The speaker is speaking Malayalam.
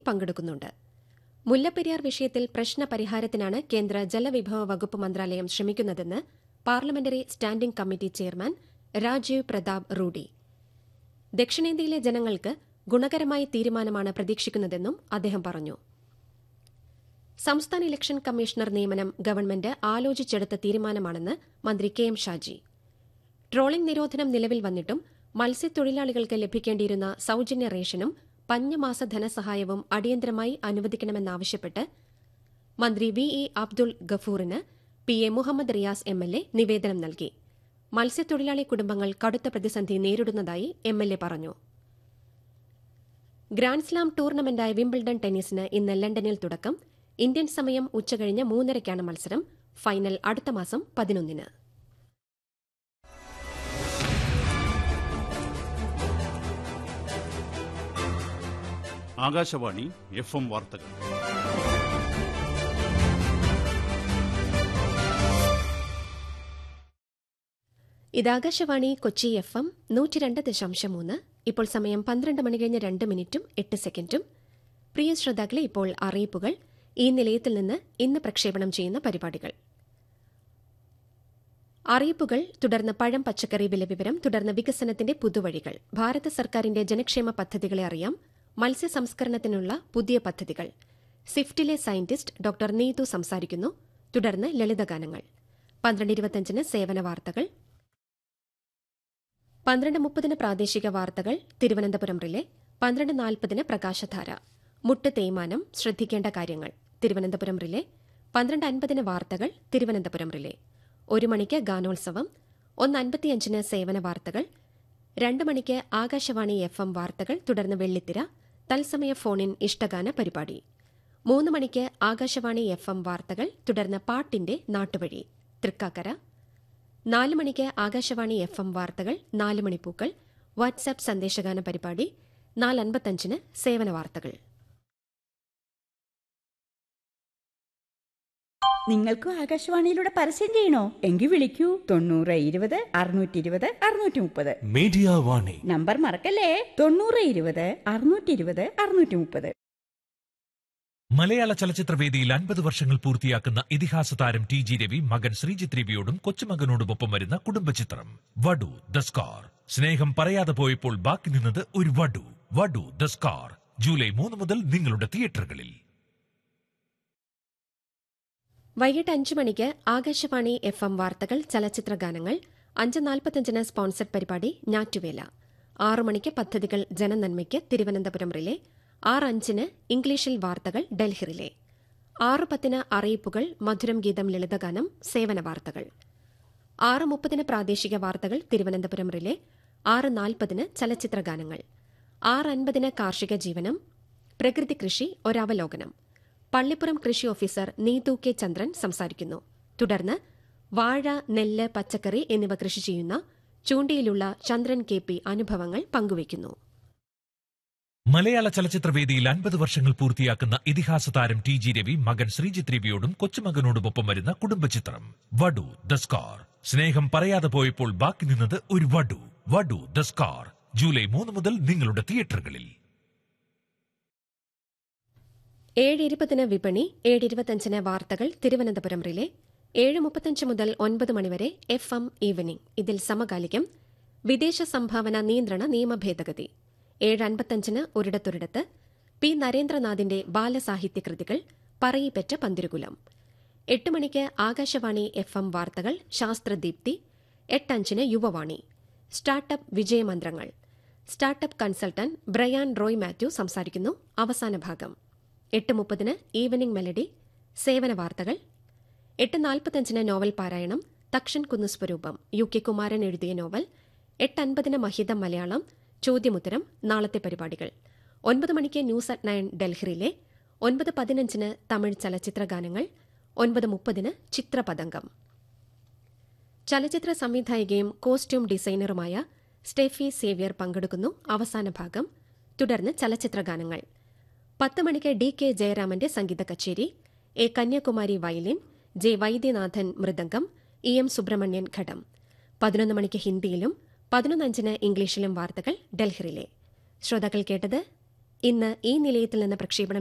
പങ്കെടുക്കുന്നുണ്ട് മുല്ലപ്പെരിയാർ വിഷയത്തിൽ പ്രശ്നപരിഹാരത്തിനാണ് കേന്ദ്ര ജലവിഭവ വകുപ്പ് മന്ത്രാലയം ശ്രമിക്കുന്നതെന്ന് parliamentary standing committee chairman Rajiv Pratap Rudy ദക്ഷിണേന്ത്യയിലെ ജനങ്ങൾക്ക് ഗുണകരമായ തീരുമാനമാണ് പ്രതീക്ഷിക്കുന്നതെന്നും അദ്ദേഹം പറഞ്ഞു സംസ്ഥാന ഇലക്ഷൻ കമ്മീഷണർ നിയമനം ഗവൺമെന്റ് ആലോചിച്ചെടുത്ത തീരുമാനമാണെന്ന് മന്ത്രി കെ എം ഷാജി ട്രോളിംഗ് നിരോധനം നിലവിൽ വന്നിട്ടും മത്സ്യത്തൊഴിലാളികൾക്ക് ലഭിക്കേണ്ടിയിരുന്ന സൌജന്യ റേഷനും പഞ്ഞമാസ ധനസഹായവും അടിയന്തരമായി അനുവദിക്കണമെന്നാവശ്യപ്പെട്ട് മന്ത്രി വി ഇ അബ്ദുൾ ഗഫൂറിന് P A Muhammad Riyas M L A നിവേദനം നൽകി മത്സ്യത്തൊഴിലാളി കുടുംബങ്ങൾ കടുത്ത പ്രതിസന്ധി നേരിടുന്നതായി എം എൽ എ പറഞ്ഞു ഗ്രാൻഡ്സ്ലാം ടൂർണമെന്റായ വിംബിൾഡൺ ടെന്നീസിന് ഇന്ന് ലണ്ടനിൽ തുടക്കം ഇന്ത്യൻ സമയം ഉച്ചകഴിഞ്ഞ് മൂന്നരയ്ക്കാണ് മത്സരം ഫൈനൽ അടുത്ത മാസം പതിനൊന്നിന് ആകാശവാണി എഫ് എം വാർത്തകൾ ഇത് ആകാശവാണി കൊച്ചി എഫ് എം നൂറ്റി രണ്ട് ദശാംശം മൂന്ന് ഇപ്പോൾ സമയം പന്ത്രണ്ട് മണി കഴിഞ്ഞ് രണ്ട് മിനിറ്റും എട്ട് സെക്കൻഡും പ്രിയ ശ്രോതാക്കളെ ഇപ്പോൾ അറിയിപ്പുകൾ ഈ നിലയത്തിൽ നിന്ന് ഇന്ന് പ്രക്ഷേപണം ചെയ്യുന്ന പരിപാടികൾ അറിയിപ്പുകൾ തുടർന്ന് പഴം പച്ചക്കറി വില വിവരം തുടർന്ന് വികസനത്തിന്റെ പുതുവഴികൾ ഭാരത സർക്കാരിന്റെ ജനക്ഷേമ പദ്ധതികളെ അറിയാം മത്സ്യ സംസ്കരണത്തിനുള്ള പുതിയ പദ്ധതികൾ സിഫ്റ്റിലെ സയന്റിസ്റ്റ് ഡോക്ടർ നീതു സംസാരിക്കുന്നു തുടർന്ന് ലളിതഗാനങ്ങൾ പന്ത്രണ്ട് ഇരുപത്തിയഞ്ചിന് സേവന വാർത്തകൾ പന്ത്രണ്ട് മുപ്പതിന് പ്രാദേശിക വാർത്തകൾ തിരുവനന്തപുരം റിലേ പന്ത്രണ്ട് നാൽപ്പതിന് പ്രകാശധാര മുട്ട് തേയ്മാനം ശ്രദ്ധിക്കേണ്ട കാര്യങ്ങൾ തിരുവനന്തപുരം റിലേ പന്ത്രണ്ട് അൻപതിന് വാർത്തകൾ തിരുവനന്തപുരം റിലേ ഒരു മണിക്ക് ഗാനോത്സവം ഒന്ന് അൻപത്തിയഞ്ചിന് സേവന വാർത്തകൾ രണ്ട് മണിക്ക് ആകാശവാണി എഫ് എം വാർത്തകൾ തുടർന്ന് വെള്ളിത്തിര തത്സമയ ഫോണിൻ ഇഷ്ടഗാന പരിപാടി മൂന്ന് മണിക്ക് ആകാശവാണി എഫ് എം വാർത്തകൾ തുടർന്ന് പാട്ടിന്റെ നാട്ടുവഴി തൃക്കാക്കര നാല് മണിക്ക് ആകാശവാണി എഫ് എം വാർത്തകൾ നാല് മണിപ്പൂക്കൾ വാട്സാപ്പ് സന്ദേശഗാന പരിപാടി നാല് അൻപത്തഞ്ചിന് സേവന വാർത്തകൾ നിങ്ങൾക്കും ആകാശവാണിയിലൂടെ പരസ്യം ചെയ്യണോ എങ്കിൽ വിളിക്കൂ തൊണ്ണൂറ് ഇരുപത് അറുന്നൂറ്റി ഇരുപത് അറുന്നൂറ്റി മുപ്പത് മീഡിയ വാണി നമ്പർ മറക്കല്ലേ തൊണ്ണൂറ് ഇരുപത് അറുന്നൂറ്റി ഇരുപത് അറുന്നൂറ്റി മുപ്പത് മലയാള ചലച്ചിത്രവേദിയിൽ അൻപത് വർഷങ്ങൾ പൂർത്തിയാക്കുന്ന ഇതിഹാസ താരം ടി ജി രവി മകൻ ശ്രീജിത്ത് രവിയോടും കൊച്ചുമകനോടുമൊപ്പം വരുന്ന കുടുംബചിത്രം വടു ദ സ്കാർ സ്നേഹം പറയാതെ പോയപ്പോൾ ബാക്കി നിന്നത് ഒരു വടു വടു ദ സ്കാർ ജൂലൈ മൂന്ന് മുതൽ നിങ്ങളുടെ തിയേറ്ററുകളിൽ വൈകിട്ട് അഞ്ച് മണിക്ക് ആകാശവാണി എഫ് എം വാർത്തകൾ ചലച്ചിത്ര ഗാനങ്ങൾ അഞ്ച് നാൽപ്പത്തഞ്ചിന് സ്പോൺസർഡ് പരിപാടി ഞാറ്റുവേല ആറു മണിക്ക് പദ്ധതികൾ ജനനന്മയ്ക്ക് തിരുവനന്തപുരം റിലേ ആറ് അഞ്ചിന് ഇംഗ്ലീഷിൽ വാർത്തകൾ ഡൽഹി റിലേ ആറ് പത്തിന് അറിയിപ്പുകൾ മധുരം ഗീതം ലളിതഗാനം സേവന വാർത്തകൾ ആറ് മുപ്പതിന് പ്രാദേശിക വാർത്തകൾ തിരുവനന്തപുരം റിലേ ആറ് നാൽപ്പതിന് ചലച്ചിത്ര ഗാനങ്ങൾ ആറ് അൻപതിന് കാർഷിക ജീവനം പ്രകൃതി കൃഷി ഒരവലോകനം പള്ളിപ്പുറം കൃഷി ഓഫീസർ നീതു കെ ചന്ദ്രൻ സംസാരിക്കുന്നു തുടർന്ന് വാഴ നെല്ല് പച്ചക്കറി എന്നിവ കൃഷി ചെയ്യുന്ന ചൂണ്ടിയിലുള്ള ചന്ദ്രൻ കെ പി അനുഭവങ്ങൾ പങ്കുവയ്ക്കുന്നു മലയാള ചലച്ചിത്രവേദിയിൽ അൻപത് വർഷങ്ങൾ പൂർത്തിയാക്കുന്ന ഇതിഹാസ താരം ടി ജി രവി മകൻ ശ്രീജിത്ത് രവിയോടും കൊച്ചുമകനോടുമൊപ്പം വരുന്ന കുടുംബചിത്രം വടു ദ സ്കാർ സ്നേഹം പറയാതെ പോയപ്പോൾ ബാക്കി നിന്നത് ഒരു വടു വടു ദ സ്കാർ ജൂലൈ മൂന്ന് മുതൽ നിങ്ങളുടെ തിയേറ്ററുകളിൽ ഏഴ് ഇരുപതിന് വിപണി ഏഴ് ഇരുപത്തഞ്ചിന് വാർത്തകൾ തിരുവനന്തപുരം റിലേ ഏഴ് മുപ്പത്തഞ്ച് മുതൽ ഒൻപത് മണിവരെ എഫ് എം ഈവനിംഗ് ഇതിൽ സമകാലികം വിദേശ സംഭാവന നിയന്ത്രണ നിയമ ഭേദഗതി ഏഴ് അൻപത്തഞ്ചിന് ഒരിടത്തൊരിടത്ത് പി നരേന്ദ്രനാഥിന്റെ ബാലസാഹിത്യ കൃതികൾ പറയിപ്പറ്റ പന്തിരുകുലം എട്ട് മണിക്ക് ആകാശവാണി എഫ് എം വാർത്തകൾ ശാസ്ത്രദീപ്തി എട്ടഞ്ചിന് യുവവാണി സ്റ്റാർട്ടപ്പ് വിജയമന്ത്രങ്ങൾ startup consultant Brian Roy Mathew സംസാരിക്കുന്നു അവസാന ഭാഗം എട്ട് മുപ്പതിന് ഈവനിംഗ് മെലഡി സേവന വാർത്തകൾ എട്ട് നാൽപ്പത്തഞ്ചിന് നോവൽ പാരായണം തക്ഷൻ കുന്നുസ്വരൂപം യു കെ കുമാരൻ എഴുതിയ നോവൽ എട്ട് അൻപതിന് മഹിതം മലയാളം ചോദ്യമുത്തരം നാളത്തെ പരിപാടികൾ ഒൻപത് മണിക്ക് ന്യൂസ് അറ്റ് നയൻ ഡൽഹിയിലെ ഒൻപത് പതിനഞ്ചിന് തമിഴ് ചലച്ചിത്ര ഗാനങ്ങൾ ഒൻപത് മുപ്പതിന് ചിത്രപതംഗം ചലച്ചിത്ര സംവിധായികയും കോസ്റ്റ്യൂം ഡിസൈനറുമായ സ്റ്റെഫി സേവ്യർ പങ്കെടുക്കുന്നു അവസാന ഭാഗം തുടർന്ന് ചലച്ചിത്ര ഗാനങ്ങൾ പത്ത് മണിക്ക് ഡി കെ ജയരാമന്റെ സംഗീത കച്ചേരി A Kanyakumari violin J Vaidyanathan മൃദംഗം ഇ എം സുബ്രഹ്മണ്യൻ ഘടം പതിനൊന്ന് മണിക്ക് ഹിന്ദിയിലും പതിനൊന്നഞ്ചിന് ഇംഗ്ലീഷിലും വാർത്തകൾ ഡൽഹിയിലെ ശ്രോതാക്കൾ കേട്ടത് ഇന്ന് ഈ നിലയത്തിൽ നിന്ന് പ്രക്ഷേപണം